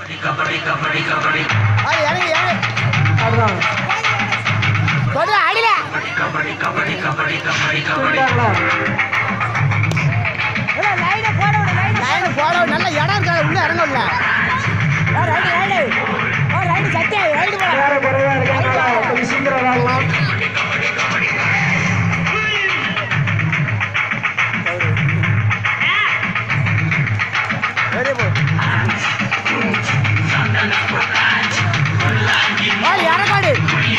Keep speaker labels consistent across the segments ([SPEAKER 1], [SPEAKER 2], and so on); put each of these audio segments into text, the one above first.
[SPEAKER 1] ஆ, இறங்கு இறங்கு
[SPEAKER 2] அதுதான்
[SPEAKER 1] தொடு அடியில
[SPEAKER 2] தூக்கிட்டாங்களா
[SPEAKER 1] லைனை போட விடு லைனை போட விடு நல்ல இடம் இருக்கா உள்ள இறங்கல ரைடு ரைடு ஓ ரைடு சத்தியா ரைடு போட
[SPEAKER 2] வேற குறைவா இருக்கனால கொஞ்சம் சீக்கிரம் விளாடலாம்
[SPEAKER 1] வெளியே போ ஆ இறங்காடு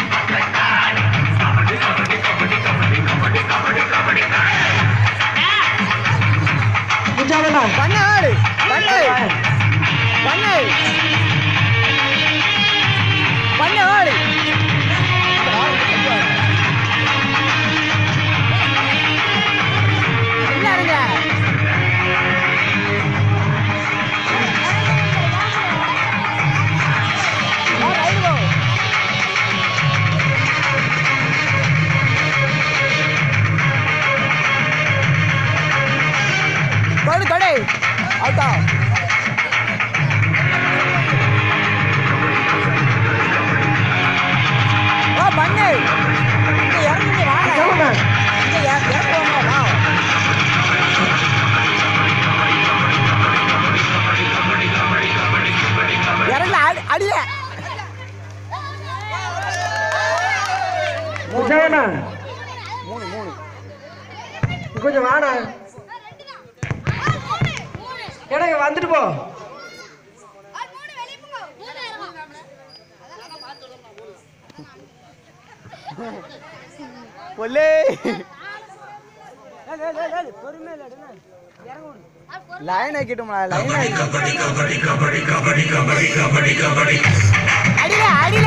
[SPEAKER 2] முடிச்சாங்கண்ணா
[SPEAKER 1] பண்ணு ஆடு பண்ணு பண்ணு பண்ணு ஆடு உள்ள இறங்க ஆ, ரைடு போ. தொடு தொடு அவுட்டா ஓ பண்ணு இங்க இறங்கி வாங்க
[SPEAKER 2] முடிச்சாங்கண்ணா
[SPEAKER 1] இங்க இற- இறங்குவாங்க வா இறங்கல அடி அடியில
[SPEAKER 2] முடிச்சாங்கண்ணா
[SPEAKER 1] மூணு மூணு
[SPEAKER 2] கொஞ்சம் வாண்ணா ஏடா இங்க வந்துட்டு போ
[SPEAKER 1] பொல்லே லைன் ஆக்கிட்டோம்ல லைன் அடியில அடியில